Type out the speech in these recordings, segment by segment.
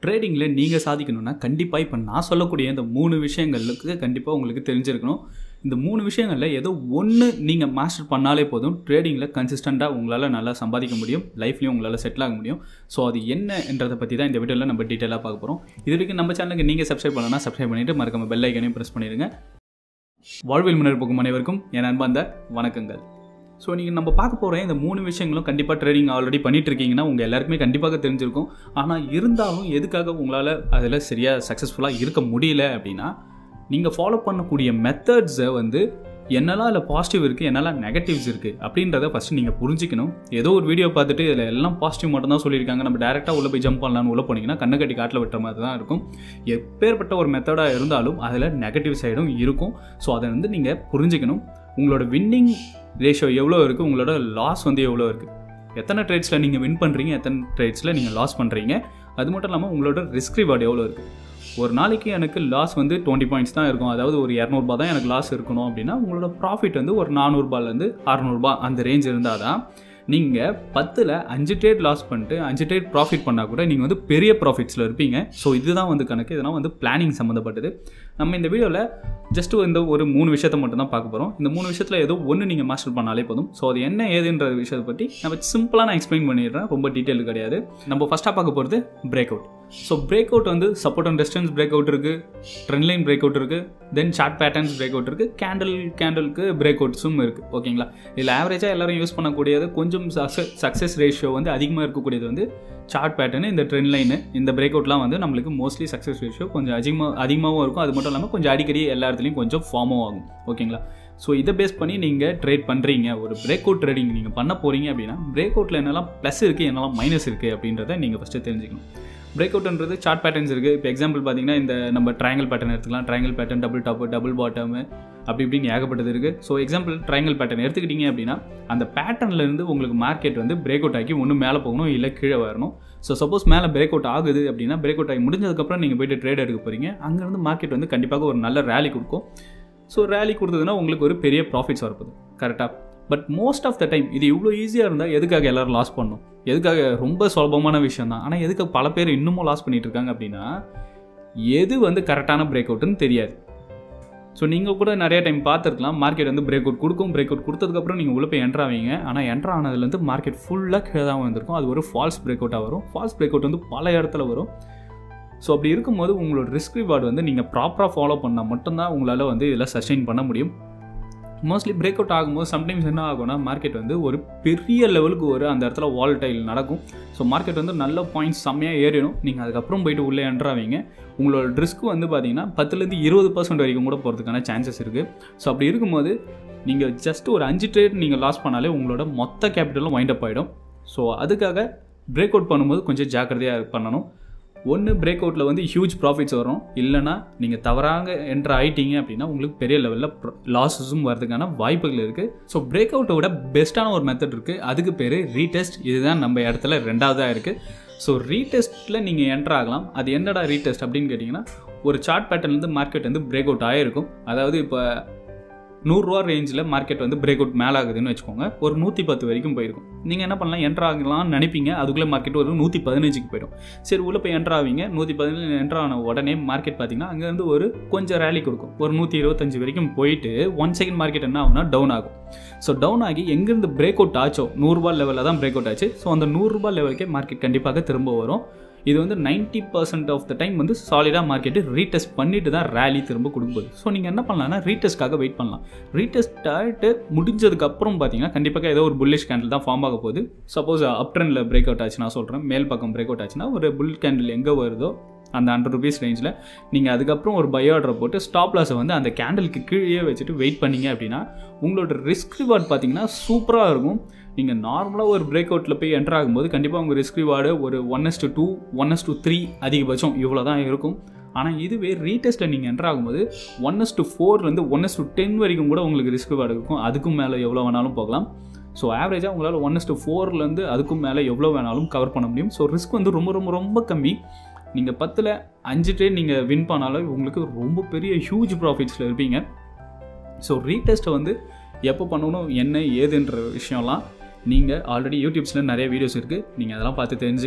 ட்ரேடிங்கில் நீங்கள் சாதிக்கணும்னா கண்டிப்பாக இப்போ நான் சொல்லக்கூடிய இந்த மூணு விஷயங்களுக்கு கண்டிப்பாக உங்களுக்கு தெரிஞ்சிருக்கணும் இந்த மூணு விஷயங்களில் ஏதோ ஒன்று நீங்கள் மாஸ்டர் பண்ணாலே போதும் ட்ரேடிங்கில் கன்சிஸ்டண்ட்டாக உங்களால் நல்லா சம்பாதிக்க முடியும் லைஃப்லையும் உங்களால் செட்டில் ஆக முடியும் ஸோ அது என்னன்றதை பற்றி தான் இந்த வீடியோவில் நம்ம டீட்டெயிலாக பார்க்க போகிறோம் இது வரைக்கும் நம்ம சேனலுக்கு நீங்கள் சப்ஸ்கிரைப் பண்ணலன்னா சப்ஸ்கிரைப் பண்ணிவிட்டு மறக்காம பெல் ஐக்கனையும் ப்ரெஸ் பண்ணிடுங்க வாழ்வில் முன்னேறி போகும் அனைவருக்கும் என் அன்பார்ந்த வணக்கங்கள் ஸோ நீங்கள் நம்ம பார்க்க போகிற இந்த மூணு விஷயங்களும் கண்டிப்பாக ட்ரேடிங் ஆல்ரெடி பண்ணிட்டு இருக்கீங்கன்னா உங்கள் எல்லாருக்குமே கண்டிப்பாக தெரிஞ்சிருக்கும் ஆனால் இருந்தாலும் எதுக்காக உங்களால் அதில் சரியாக சக்ஸஸ்ஃபுல்லாக இருக்க முடியல அப்படின்னா நீங்கள் ஃபாலோ பண்ணக்கூடிய மெத்தட்ஸை வந்து என்னெல்லாம் அதில் பாசிட்டிவ் இருக்குது என்னெல்லாம் நெகட்டிவ்ஸ் இருக்குது அப்படின்றத ஃபஸ்ட்டு நீங்கள் புரிஞ்சிக்கணும் ஏதோ ஒரு வீடியோ பார்த்துட்டு இதில் எல்லாம் பாசிட்டிவ் மட்டும் தான் சொல்லியிருக்காங்க நம்ம டேரெக்டாக உள்ளே போய் ஜம்ப் பண்ணலாம்னு உள்ளே போனீங்கன்னா கண்ணை கட்டி காட்டில் விட்டுற மாதிரி தான் இருக்கும் எப்பேற்பட்ட ஒரு மெத்தடாக இருந்தாலும் அதில் நெகட்டிவ் சைடும் இருக்கும் ஸோ அதை வந்து நீங்கள் புரிஞ்சிக்கணும் உங்களோட வின்னிங் ரேஷியோ எவ்வளோ இருக்குது உங்களோட லாஸ் வந்து எவ்வளோ இருக்குது எத்தனை ட்ரேட்ஸில் நீங்கள் வின் பண்ணுறீங்க எத்தனை ட்ரேட்ஸில் நீங்கள் லாஸ் பண்ணுறீங்க அது மட்டும் இல்லாமல் உங்களோட ரிஸ்க் ரிவார்டு எவ்வளோ இருக்குது ஒரு நாளைக்கு எனக்கு லாஸ் வந்து டுவெண்ட்டி பாயிண்ட்ஸ் தான் இருக்கும் அதாவது ஒரு இரநூறுபா தான் எனக்கு லாஸ் இருக்கணும் அப்படின்னா உங்களோட ப்ராஃபிட் வந்து ஒரு நானூறுபாலேருந்து அறநூறுபா அந்த ரேஞ்ச் இருந்தால் தான் நீங்கள் பத்தில் அஞ்சு ட்ரேட் லாஸ் பண்ணிட்டு அஞ்சு ட்ரேட் ப்ராஃபிட் பண்ணால் கூட நீங்கள் வந்து பெரிய ப்ராஃபிட்ஸில் இருப்பீங்க ஸோ இதுதான் வந்து கணக்கு இதெல்லாம் வந்து பிளானிங் சம்மந்தப்பட்டது நம்ம இந்த வீடியோவில் ஜஸ்ட் இந்த ஒரு மூணு விஷயத்தை மட்டும் தான் பார்க்க போகிறோம் இந்த மூணு விஷயத்தில் ஏதோ ஒன்று நீங்கள் மாஸ்டர் பண்ணாலே போதும் ஸோ அது என்ன ஏதுன்ற விஷயத்தை பற்றி நம்ம சிம்பிளாக நான் எக்ஸ்பிளைன் பண்ணிடுறேன் ரொம்ப டீட்டெயில் கிடையாது நம்ம ஃபஸ்ட்டாக பார்க்க போகிறது break out so break out வந்து support and distance break out இருக்குது ட்ரெண்ட் லைன் பிரேக் அவுட் இருக்குது then chart patterns break out இருக்குது கேண்டில் கேண்டலுக்கு பிரேக் அவுட்ஸும் இருக்குது ஓகேங்களா இதில் ஆவரேஜாக எல்லாரும் யூஸ் பண்ணக்கூடியது கொஞ்சம் சக்ஸஸ் ரேஷியோ வந்து அதிகமாக இருக்கக்கூடியது வந்து சார்ட் பேட்டர்னு இந்த ட்ரெண்ட் லைனு இந்த பிரேக் அவுட்லாம் வந்து நம்மளுக்கு மோஸ்ட்லி சக்ஸஸ் ரேஷியோ கொஞ்சம் அதிகமாக அதிகமாகவும் இருக்கும் அது மட்டும் இல்லாமல் கொஞ்சம் அடிக்கடி எல்லா இடத்துலையும் கொஞ்சம் ஃபார்மும் ஆகும் ஓகேங்களா ஸோ இதை பேஸ் பண்ணி நீங்கள் ட்ரேட் பண்ணுறீங்க ஒரு பிரேக் அவுட் ட்ரேடிங் நீங்கள் பண்ண போகிறீங்க அப்படின்னா பிரேக் அவுட்டில் என்னெல்லாம் ப்ளஸ் இருக்குது என்னெல்லாம் மைனஸ் இருக்குது அப்படின்றத நீங்கள் ஃபஸ்ட்டு தெரிஞ்சுக்கணும் பிரேக் அவுட்ன்றது சார்ட் பேட்டர்ன்ஸ் இருக்குது இப்போ எக்ஸாம்பிள் பார்த்தீங்கன்னா இந்த நம்ம ட்ரையாங்கல் பேட்டர்ன் எடுத்துக்கலாம் triangle pattern double top double bottom அப்படி இப்படின்னு ஏகப்பட்டது இருக்குது ஸோ எக்ஸாம்பிள் ட்ரையாங்கல் பேட்டர்ன் எடுத்துக்கிட்டீங்க அப்படின்னா அந்த பேட்டர்ன்லேருந்து உங்களுக்கு மார்க்கெட் வந்து பிரேக் அவுட் ஆகி ஒன்று மேலே போகணும் இல்லை கீழே வரணும் ஸோ சப்போஸ் மேலே பிரேக் அவுட் ஆகுது அப்படின்னா பிரேக் அவுட் ஆகி முடிஞ்சதுக்கப்புறம் நீங்கள் போய்ட்டு ட்ரேட் எடுக்க போகிறீங்க அங்கேருந்து மார்க்கெட் வந்து கண்டிப்பாக ஒரு நல்ல ரேலி கொடுக்கும் ஸோ ரேலி கொடுத்ததுன்னா உங்களுக்கு ஒரு பெரிய ப்ராஃபிட்ஸ் வரப்போகுது கரெக்டாக but most of the time இது இவ்வளோ ஈஸியாக இருந்தால் எதுக்காக எல்லோரும் லாஸ் பண்ணணும் எதுக்காக ரொம்ப சுலபமான விஷயம் தான் ஆனால் எதுக்கு பல பேர் இன்னமும் லாஸ் பண்ணிகிட்டு இருக்காங்க அப்படின்னா எது வந்து கரெக்டான பிரேக் அவுட்டுன்னு தெரியாது ஸோ நீங்கள் கூட நிறைய டைம் பார்த்துருக்கலாம் மார்க்கெட் வந்து பிரேக் அவுட் கொடுக்கும் பிரேக் அவுட் கொடுத்ததுக்கப்புறம் நீங்கள் உள்ள போய் என்ட்ரு ஆவீங்க ஆனால் என்ட்ரு ஆனதுலேருந்து மார்க்கெட் ஃபுல்லாக கீழே தான் வந்திருக்கும் அது ஒரு ஃபால்ஸ் பிரேக் அவுட்டாக வரும் ஃபால்ஸ் பிரேக் அவுட் வந்து பல இடத்துல வரும் ஸோ அப்படி இருக்கும்போது உங்களோட ரிஸ்க் ரிவார்டு வந்து நீங்கள் ப்ராப்பராக ஃபாலோ பண்ணால் மட்டும்தான் உங்களால் வந்து இதில் சஸ்டெயின் பண்ண முடியும் மோஸ்ட்லி பிரேக் அவுட் ஆகும்போது சம்டைம்ஸ் என்ன ஆகும்னா மார்க்கெட் வந்து ஒரு பெரிய லெவலுக்கு ஒரு அந்த இடத்துல வால்டைல் நடக்கும் ஸோ மார்க்கெட் வந்து நல்ல பாயிண்ட்ஸ் செம்மையாக ஏறிடும் நீங்கள் அதுக்கப்புறம் போயிட்டு உள்ளே என்ட்ராவீங்க உங்களோட ரிஸ்க் வந்து பார்த்தீங்கன்னா பத்துலேருந்து இருபது பர்சன்ட் வரைக்கும் கூட போகிறதுக்கான சான்சஸ் இருக்குது ஸோ அப்படி இருக்கும்போது நீங்கள் ஜஸ்ட் ஒரு அஞ்சு ட்ரேட் நீங்கள் லாஸ் பண்ணாலே உங்களோட மொத்த கேபிட்டலும் வைண்ட் அப் ஆகிடும் ஸோ அதுக்காக பிரேக் அவுட் பண்ணும்போது கொஞ்சம் ஜாக்கிரதையாக பண்ணணும் ஒன்று பிரேக் அவுட்டில் வந்து ஹியூஜ் ப்ராஃபிட்ஸ் வரும் இல்லைனா நீங்கள் தவறாக என்ட்ரு ஆகிட்டீங்க அப்படின்னா உங்களுக்கு பெரிய லெவலில் லாஸஸும் வரதுக்கான வாய்ப்புகள் இருக்குது ஸோ பிரேக் அவுட்டை விட பெஸ்ட்டான ஒரு மெத்தட் இருக்குது அதுக்கு பேர் ரீடெஸ்ட் இதுதான் நம்ம இடத்துல ரெண்டாவதாக இருக்குது ஸோ ரீடெஸ்ட்டில் நீங்கள் என்ட்ரு ஆகலாம் அது என்னடா ரீடெஸ்ட் அப்படின்னு கேட்டிங்கன்னா ஒரு சார்ட் பேட்டர்ன்லேருந்து மார்க்கெட் வந்து பிரேக் அவுட் ஆகிருக்கும் அதாவது இப்போ நூறுரூவா ரேஞ்சில் மார்க்கெட் வந்து பிரேக் அவுட் மேலே ஆகுதுன்னு வச்சுக்கோங்க ஒரு நூற்றி பத்து வரைக்கும் போயிருக்கும் நீங்கள் என்ன பண்ணலாம் என்ட்ரு ஆகலாம்னு நினைப்பீங்க அதுக்குள்ளே மார்க்கெட் ஒரு நூற்றி பதினஞ்சுக்கு போயிடும் சரி உள்ளே போய் என்ட்ரு ஆவீங்க நூற்றி பதினஞ்சு என்ட்ரு ஆன உடனே மார்க்கெட் பார்த்தீங்கன்னா அங்கேருந்து ஒரு கொஞ்சம் ரேலி கொடுக்கும் ஒரு நூற்றி இருபத்தஞ்சு வரைக்கும் போயிட்டு ஒன் செகண்ட் மார்க்கெட் என்ன ஆகுனா டவுன் ஆகும் ஸோ டவுன் ஆகி எங்கேருந்து பிரேக் அவுட் ஆச்சோ நூறுரூபா லெவலில் தான் பிரேக் அவுட் ஆச்சு ஸோ அந்த நூறுரூபா லெவலுக்கே மார்க்கெட் கண்டிப்பாக திரும்ப வரும் இது வந்து ninety percent of the time வந்து சாலிடாக மார்க்கெட்டு ரீடெஸ்ட் பண்ணிட்டு தான் ரேலி திரும்ப கொடுக்கும்போது ஸோ நீங்கள் என்ன பண்ணலாம்னா ரீடெஸ்ட்காக வெயிட் பண்ணலாம் ரீடெஸ்ட் ஆகிட்டு முடிஞ்சதுக்கப்புறம் பார்த்தீங்கன்னா கண்டிப்பாக ஏதோ ஒரு புல்லிஷ் கேண்டில் தான் ஃபார்ம் ஆக போகுது சப்போஸ் அப் ட்ரெண்டில் பிரேக் அவுட் ஆச்சு நான் சொல்கிறேன் மேல் பக்கம் பிரேக் அவுட் ஆச்சுன்னா ஒரு புல் கேண்டில் எங்கே வருதோ அந்த ஹண்ட்ரட் ருபீஸ் ரேஞ்சில் நீங்கள் அதுக்கப்புறம் ஒரு பை ஆர்டரை போட்டு ஸ்டாப் லாஸை வந்து அந்த கேண்டலுக்கு கீழே வச்சுட்டு வெயிட் பண்ணீங்க அப்படின்னா உங்களோட ரிஸ்க் ரிவார்ட் பார்த்தீங்கன்னா சூப்பராக இருக்கும் நீங்கள் நார்மலாக ஒரு பிரேக் அவுட்டில் போய் என்டர் ஆகும்போது கண்டிப்பாக உங்கள் ரிஸ்க் ரிவார்டு ஒரு one is to two one is to three அதிகபட்சம் இவ்வளோ தான் இருக்கும் ஆனால் இதுவே ரீடெஸ்ட்டில் நீங்கள் என்டர் ஆகும்போது ஒன் எஸ் டு ஃபோர்லேருந்து ஒன் எஸ் டு டென் வரைக்கும் கூட உங்களுக்கு ரிஸ்க் ரிவார்டு இருக்கும் அதுக்கும் மேலே எவ்வளோ வேணாலும் போகலாம் ஸோ ஆவரேஜாக உங்களால் ஒன் எஸ் டு ஃபோர்லேருந்து அதுக்கும் மேலே எவ்வளோ வேணாலும் கவர் பண்ண முடியும் ஸோ ரிஸ்க் வந்து ரொம்ப ரொம்ப ரொம்ப கம்மி நீங்கள் பத்தில் அஞ்சு ட்ரேட் நீங்கள் வின் பண்ணாலும் உங்களுக்கு ரொம்ப பெரிய ஹியூஜ் ப்ராஃபிட்ஸில் இருப்பீங்க ஸோ ரீடெஸ்ட்டை வந்து எப்போ பண்ணணும் என்ன ஏதுன்ற விஷயம்லாம் நீங்கள் ஆல்ரெடி யூடியூப்ஸில் நிறைய வீடியோஸ் இருக்குது நீங்கள் அதெல்லாம் பார்த்து தெரிஞ்சுக்கலாம்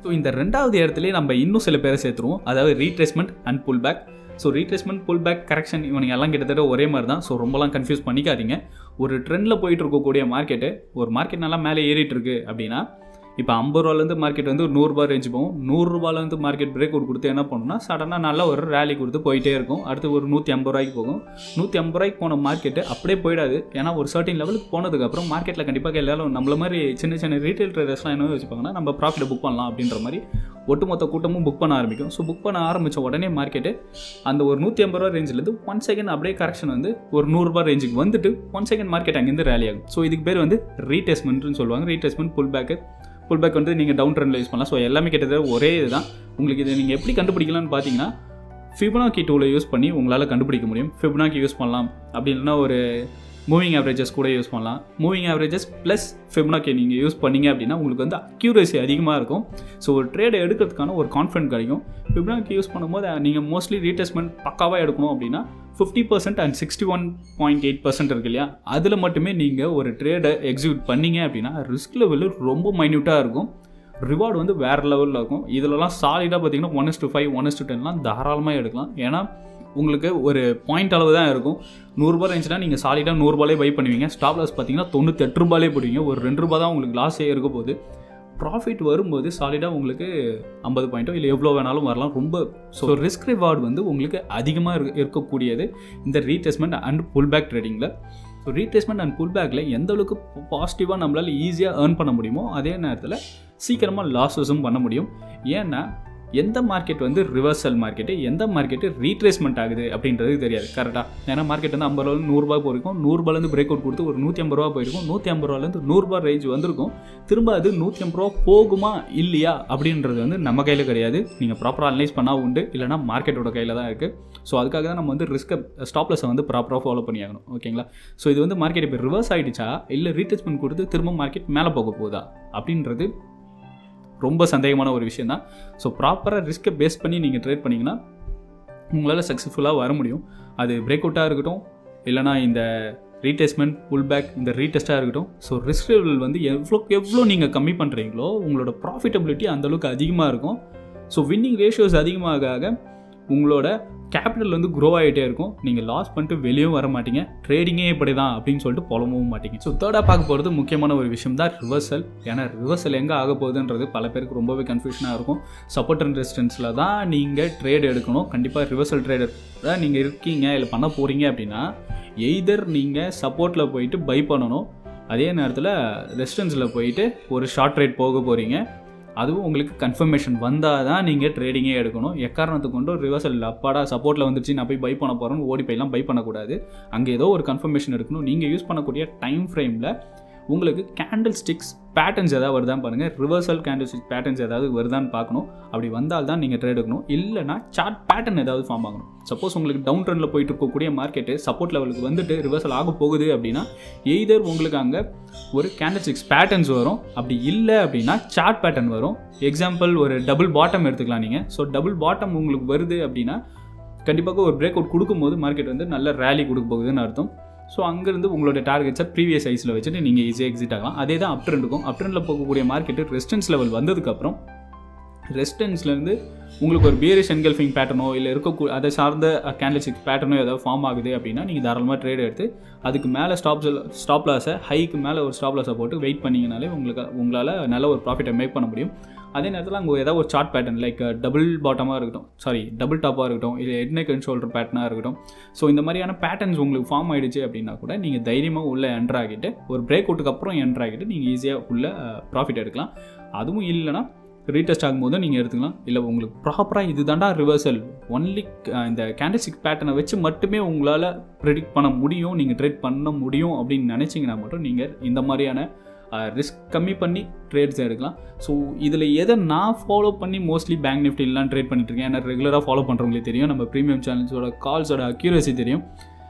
ஸோ இந்த ரெண்டாவது இடத்துலேயே நம்ம இன்னும் சில பேரை சேர்த்துருவோம் அதாவது retracement and pull back so retracement pull back correction இவனுங்க எல்லாம் கிட்டத்தட்ட ஒரே மாதிரி தான் ஸோ ரொம்பலாம் கன்ஃபியூஸ் பண்ணிக்காதீங்க ஒரு ட்ரெண்டில் போயிட்டு இருக்கக்கூடிய மார்க்கெட்டு ஒரு மார்க்கெட் நல்லா மேலே ஏறிட்டு இருக்கு அப்படின்னா இப்போ ஐம்பது ரூபாலேருந்து மார்க்கெட் வந்து ஒரு நூறுரூபா ரேஞ்சு போகும் நூறுரூபாலேருந்து மார்க்கெட் பிரேக் அவுட் கொடுத்து என்ன பண்ணுன்னா சடனாக நல்லா ஒரு ரேலி கொடுத்து போயிட்டே இருக்கும் அடுத்து ஒரு நூற்றி ஐம்பது ரூபாய்க்கு போகும் நூற்றி ஐம்பது ரூபாய்க்கு போன மார்க்கெட்டு அப்படியே போயிடாது ஏன்னா ஒரு சர்டின் லெவலுக்கு போனதுக்கப்புறம் மார்க்கெட்டில் கண்டிப்பாக எல்லாரும் நம்மள மாதிரி சின்ன சின்ன ரீட்டைல் ட்ரேடர்ஸ்லாம் என்ன வச்சுப்பாங்கன்னா நம்ம ப்ராஃபிட்டை புக் பண்ணலாம் அப்படின்ற மாதிரி ஒட்டுமொத்த கூட்டமும் புக் பண்ண ஆரம்பிக்கும் ஸோ புக் பண்ண ஆரம்பித்த உடனே மார்க்கெட்டு அந்த ஒரு நூற்றி ஐம்பது ரூபா ரேஞ்சிலேருந்து ஒன் செகண்ட் அப்படியே கரெக்ஷன் வந்து ஒரு நூறுரூபா ரேஞ்சுக்கு வந்துட்டு ஒன் செகண்ட் மார்க்கெட் அங்கேருந்து ரேலி ஆகும் ஸோ இதுக்கு பேர் வந்து ரீடெஸ்ட்மெண்ட்னு சொல்லுவாங்க ரீடெஸ்ட்மெண்ட் புல் பேக்கு புல் பேக் வந்து நீங்கள் டவுன் ட்ரெண்டில் யூஸ் பண்ணலாம் ஸோ எல்லாமே கிட்டத்தட்ட ஒரே இதுதான் உங்களுக்கு இதை நீங்கள் எப்படி கண்டுபிடிக்கலாம்னு பார்த்தீங்கன்னா ஃபிபனாக்கி டூலை யூஸ் பண்ணி உங்களால் கண்டுபிடிக்க முடியும் ஃபிபனாக்கி யூஸ் பண்ணலாம் அப்படி இல்லைன்னா ஒரு மூவிங் ஆவரேஜஸ் கூட யூஸ் பண்ணலாம் மூவிங் ஆவரேஜஸ் ப்ளஸ் ஃபிப்னாக்கி நீங்கள் யூஸ் பண்ணீங்க அப்படின்னா உங்களுக்கு வந்து அக்யூரசி அதிகமாக இருக்கும் ஸோ ஒரு ட்ரேடை எடுக்கிறதுக்கான ஒரு கான்ஃபிடென்ட் கிடைக்கும் ஃபிப்னாக்கி யூஸ் பண்ணும்போது நீங்கள் மோஸ்ட்லி ரீடெஸ்ட்மெண்ட் பக்காவாக எடுக்கணும் அப்படின்னா fifty percent and sixty one point eight percent இருக்கு இல்லையா அதில் மட்டுமே நீங்கள் ஒரு ட்ரேடை எக்ஸிக்யூட் பண்ணீங்க அப்படின்னா ரிஸ்க் லெவலு ரொம்ப மைன்யூட்டாக இருக்கும் ரிவார்டு வந்து வேறு லெவலில் இருக்கும் இதிலலாம் சாலிடாக பார்த்தீங்கன்னா one is to five one is to டென்லாம் தாராளமாக எடுக்கலாம் ஏன்னா உங்களுக்கு ஒரு பாயிண்ட் அளவு தான் இருக்கும் நூறுரூபா இருந்துச்சுன்னா நீங்கள் சாலிடாக நூறுரூபாலே பை பண்ணுவீங்க ஸ்டாப் லாஸ் பார்த்தீங்கன்னா தொண்ணூத்தெட்டு ரூபாலே போடுவீங்க ஒரு ரெண்டு ரூபா தான் உங்களுக்கு லாஸே இருக்க போகுது ப்ராஃபிட் வரும்போது சாலிடாக உங்களுக்கு ஐம்பது பாயிண்ட்டோ இல்லை எவ்வளோ வேணாலும் வரலாம் ரொம்ப ஸோ ரிஸ்க் ரிவார்டு வந்து உங்களுக்கு அதிகமாக இருக்க இருக்கக்கூடியது இந்த ரீடெஸ்ட்மெண்ட் அண்ட் புல் பேக் ட்ரேடிங்கில் ஸோ ரீட்ரேஸ்மெண்ட் அண்ட் புல் பேக்கில் எந்த அளவுக்கு பாசிட்டிவாக நம்மளால் ஈஸியாக ஏர்ன் பண்ண முடியுமோ அதே நேரத்தில் சீக்கிரமாக லாஸஸும் பண்ண முடியும் ஏன்னா எந்த மார்க்கெட் வந்து ரிவர்சல் மார்க்கெட்டு எந்த மார்க்கெட்டு ரீட்ரேஸ்மெண்ட் ஆகுது அப்படின்றது தெரியாது கரெக்டாக ஏன்னா மார்க்கெட் வந்து ஐம்பது ரூபாய் நூறுரூபா போயிருக்கும் நூறுரூபாலேருந்து பிரேக் அவுட் கொடுத்து ஒரு நூற்றி ஐம்பது ரூபா போயிருக்கும் நூற்றி ஐம்பது ரூபாலேருந்து நூறுரூபா ரேஞ்ச் வந்திருக்கும் திரும்ப அது நூற்றி ஐம்பது ரூபா போகுமா இல்லையா அப்படின்றது வந்து நம்ம கையில் கிடையாது நீங்கள் ப்ராப்பராக அனலைஸ் பண்ணால் உண்டு இல்லைனா மார்க்கெட்டோட கையில் தான் இருக்குது ஸோ அதுக்காக தான் நம்ம வந்து ரிஸ்க்கை ஸ்டாப்லஸை வந்து ப்ராப்பராக ஃபாலோ பண்ணியாகணும் ஓகேங்களா ஸோ இது வந்து மார்க்கெட் இப்போ ரிவர்ஸ் ஆகிடுச்சா இல்லை ரீட்ரேஸ்மெண்ட் கொடுத்து திரும்ப மார்க்கெட் மேலே போக போகுதா அப்படின்றது ரொம்ப சந்தேகமான ஒரு விஷயம் தான் ஸோ ப்ராப்பராக ரிஸ்க்கை பேஸ் பண்ணி நீங்கள் ட்ரேட் பண்ணிங்கன்னா உங்களால் சக்ஸஸ்ஃபுல்லாக வர முடியும் அது பிரேக் அவுட்டாக இருக்கட்டும் இல்லைனா இந்த ரீடெஸ்ட்மெண்ட் புல் பேக் இந்த ரீடெஸ்ட்டாக இருக்கட்டும் ஸோ ரிஸ்க் லெவல் வந்து எவ்வளோ எவ்வளோ நீங்கள் கம்மி பண்ணுறீங்களோ உங்களோட ப்ராஃபிட்டபிலிட்டி அந்தளவுக்கு அதிகமாக இருக்கும் ஸோ வின்னிங் ரேஷியோஸ் அதிகமாக ஆக உங்களோட கேபிட்டல் வந்து க்ரோ ஆகிட்டே இருக்கும் நீங்கள் லாஸ் பண்ணிட்டு வெளியும் வர மாட்டீங்க ட்ரேடிங்கே இப்படி தான் அப்படின்னு சொல்லிட்டு புலம்பவும் மாட்டீங்க ஸோ தேர்டாக பார்க்க போகிறது முக்கியமான ஒரு விஷயம் தான் ரிவர்சல் ஏன்னா ரிவர்சல் எங்கே ஆக போகுதுன்றது பல பேருக்கு ரொம்பவே கன்ஃபியூஷனாக இருக்கும் சப்போர்ட் அண்ட் ரெசிஸ்டன்ஸில் தான் நீங்கள் ட்ரேட் எடுக்கணும் கண்டிப்பாக ரிவர்சல் ட்ரேடர் தான் நீங்கள் இருக்கீங்க இல்லை பண்ண போகிறீங்க அப்படின்னா எய்தர் நீங்கள் சப்போர்ட்டில் போயிட்டு பை பண்ணணும் அதே நேரத்தில் ரெசிஸ்டன்ஸில் போயிட்டு ஒரு ஷார்ட் ட்ரேட் போக போகிறீங்க அதுவும் உங்களுக்கு கன்ஃபர்மேஷன் வந்தால் தான் நீங்கள் ட்ரேடிங்கே எடுக்கணும் எக்காரணத்துக்கு கொண்டு ரிவர்சல் அப்பாடா சப்போர்ட்டில் வந்துச்சு நான் போய் பை பண்ண போகிறேன்னு ஓடி போய்லாம் பை பண்ணக்கூடாது அங்கே ஏதோ ஒரு கன்ஃபர்மேஷன் எடுக்கணும் நீங்கள் யூஸ் பண்ணக்கூடிய டைம் ஃப்ரேமில் உங்களுக்கு கேண்டில் ஸ்டிக்ஸ் பேட்டர்ன்ஸ் ஏதாவது வருதான்னு பாருங்கள் ரிவர்சல் கேண்டில் ஸ்டிக் பேட்டர்ன்ஸ் ஏதாவது வருதான்னு பார்க்கணும் அப்படி வந்தால் தான் நீங்கள் ட்ரேட் எடுக்கணும் இல்லைனா சார்ட் பேட்டர்ன் ஏதாவது ஃபார்ம் ஆகணும் சப்போஸ் உங்களுக்கு டவுன் ட்ரெண்டில் போயிட்டு இருக்கக்கூடிய மார்க்கெட்டு சப்போர்ட் லெவலுக்கு வந்துட்டு ரிவர்சல் ஆக போகுது அப்படின்னா எய்தர் உங்களுக்கு அங்கே ஒரு கேண்டில் ஸ்டிக்ஸ் பேட்டர்ன்ஸ் வரும் அப்படி இல்லை அப்படின்னா சார்ட் பேட்டர்ன் வரும் எக்ஸாம்பிள் ஒரு டபுள் பாட்டம் எடுத்துக்கலாம் நீங்கள் ஸோ டபுள் பாட்டம் உங்களுக்கு வருது அப்படின்னா கண்டிப்பாக ஒரு பிரேக் அவுட் கொடுக்கும்போது மார்க்கெட் வந்து நல்ல ரேலி கொடுக்க போகுதுன்னு அர்த்தம் ஸோ அங்கேருந்து உங்களோட டார்கெட்ஸை ப்ரீவியஸ் சைஸில் வச்சுட்டு நீங்கள் ஈஸியாக எக்ஸிட் ஆகலாம் அதே தான் அப் ட்ரெண்டுக்கும் அப் ட்ரெண்டில் போகக்கூடிய மார்க்கெட்டு ரெசிஸ்டன்ஸ் லெவல் வந்ததுக்கப்புறம் ரெசிஸ்டன்ஸ்லேருந்து உங்களுக்கு ஒரு பியரிஷ் என்கல்ஃபிங் பேட்டர்னோ இல்லை இருக்க அதை சார்ந்த கேண்டில் சிக்ஸ் பேட்டர்னோ ஏதாவது ஃபார்ம் ஆகுது அப்படின்னா நீங்கள் தாராளமாக ட்ரேட் எடுத்து அதுக்கு மேலே ஸ்டாப் ஸ்டாப் லாஸை ஹைக்கு மேலே ஒரு ஸ்டாப் லாஸை போட்டு வெயிட் பண்ணிங்கனாலே உங்களுக்கு உங்களால் நல்ல ஒரு ப்ராஃபிட்டை மேக் பண்ண முடியும் அதே நேரத்தில் அங்கே ஏதாவது ஒரு சார்ட் பேட்டர்ன் லைக் டபுள் பாட்டமாக இருக்கட்டும் சாரி டபுள் டாப்பாக இருக்கட்டும் இல்லை ஹெட் நெக் அண்ட் ஷோல்டர் பேட்டர்னாக இருக்கட்டும் ஸோ இந்த மாதிரியான பேட்டர்ன்ஸ் உங்களுக்கு ஃபார்ம் ஆகிடுச்சு அப்படின்னா கூட நீங்கள் தைரியமாக உள்ளே என்ட்ரு ஆகிட்டு ஒரு பிரேக் அவுட்டுக்கு அப்புறம் என்ட்ரு ஆகிட்டு நீங்கள் ஈஸியாக உள்ளே ப்ராஃபிட் எடுக்கலாம் அதுவும் இல்லைனா ரீடெஸ்ட் ஆகும்போது நீங்கள் எடுத்துக்கலாம் இல்லை உங்களுக்கு ப்ராப்பராக இது தாண்டா ரிவர்சல் ஒன்லி இந்த கேண்டிஸ்டிக் பேட்டர்னை வச்சு மட்டுமே உங்களால் ப்ரெடிக்ட் பண்ண முடியும் நீங்கள் ட்ரேட் பண்ண முடியும் அப்படின்னு நினச்சிங்கன்னா மட்டும் நீங்கள் இந்த மாதிரியான ரிஸ்க் கம்மி பண்ணி ட்ரேட்ஸ் எடுக்கலாம் ஸோ இதில் எதை நான் ஃபாலோ பண்ணி மோஸ்ட்லி பேங்க் நிஃப்டிலாம் ட்ரேட் பண்ணிட்டுருக்கேன் ஏன்னா ரெகுலராக ஃபாலோ பண்ணுறவங்களே தெரியும் நம்ம ப்ரீமியம் சேனல்ஸோட கால்ஸோட அக்யூரசி தெரியும்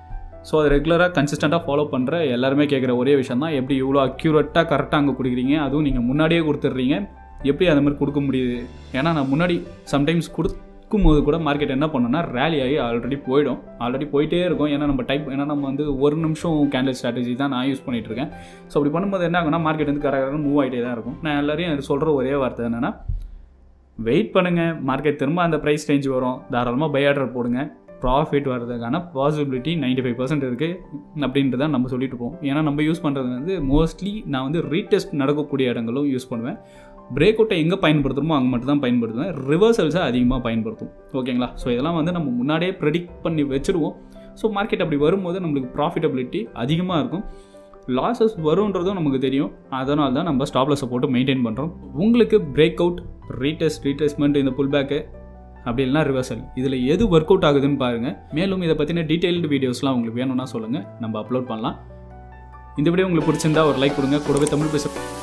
ஸோ அது ரெகுலராக கன்சிஸ்டண்ட்டாக ஃபாலோ பண்ணுற எல்லாருமே கேட்குற ஒரே விஷயம் தான் எப்படி இவ்வளோ அக்யூரேட்டாக கரெக்டாக அங்கே கொடுக்குறீங்க அதுவும் நீங்கள் முன்னாடியே கொடுத்துட்றீங்க எப்படி அந்த மாதிரி கொடுக்க முடியுது ஏன்னா நான் முன்னாடி சம்டைம்ஸ் கொடுக்கும் போது கூட மார்க்கெட் என்ன பண்ணோன்னா ரேலி ஆகி ஆல்ரெடி போயிடும் ஆல்ரெடி போயிட்டே இருக்கும் ஏன்னா நம்ம டைப் ஏன்னா நம்ம வந்து ஒரு நிமிஷம் கேண்டில் ஸ்ட்ராட்டஜி தான் நான் யூஸ் பண்ணிகிட்டு இருக்கேன் ஸோ அப்படி பண்ணும்போது என்ன ஆகுனா மார்க்கெட் வந்து கரெக்டாக மூவ் ஆகிட்டே தான் இருக்கும் நான் எல்லாரையும் சொல்கிற ஒரே வார்த்தை என்னென்னா வெயிட் பண்ணுங்கள் மார்க்கெட் திரும்ப அந்த ப்ரைஸ் ரேஞ்ச் வரும் தாராளமாக பை ஆர்டர் போடுங்க ப்ராஃபிட் வர்றதுக்கான பாசிபிலிட்டி நைன்டி ஃபைவ் பர்சன்ட் இருக்குது அப்படின்றத நம்ம சொல்லிட்டு போவோம் ஏன்னா நம்ம யூஸ் பண்ணுறது வந்து மோஸ்ட்லி நான் வந்து ரீடெஸ்ட் நடக்கக்கூடிய இடங்களும் யூஸ் பண்ணுவேன் பிரேக் அவுட்டை எங்கே பயன்படுத்துகிறோமோ அங்கே மட்டும் தான் பயன்படுத்துவேன் ரிவர்சல்ஸை அதிகமாக பயன்படுத்தும் ஓகேங்களா ஸோ இதெல்லாம் வந்து நம்ம முன்னாடியே ப்ரெடிக்ட் பண்ணி வச்சுருவோம் ஸோ மார்க்கெட் அப்படி வரும்போது நம்மளுக்கு ப்ராஃபிட்டபிலிட்டி அதிகமாக இருக்கும் லாஸஸ் வரும்ன்றதும் நமக்கு தெரியும் அதனால தான் நம்ம ஸ்டாப்லஸை போட்டு மெயின்டைன் பண்ணுறோம் உங்களுக்கு பிரேக் அவுட் ரீடெஸ்ட் ரீடெஸ்ட்மெண்ட் இந்த புல் பேக்கு அப்படி இல்லைனா ரிவர்சல் இதில் எது ஒர்க் அவுட் ஆகுதுன்னு பாருங்கள் மேலும் இதை பற்றின டீட்டெயில்டு வீடியோஸ்லாம் உங்களுக்கு வேணும்னா சொல்லுங்கள் நம்ம அப்லோட் பண்ணலாம் இந்த வீடியோ உங்களுக்கு பிடிச்சிருந்தா ஒரு லைக் கொடுங்க கூடவே தமிழ் பேச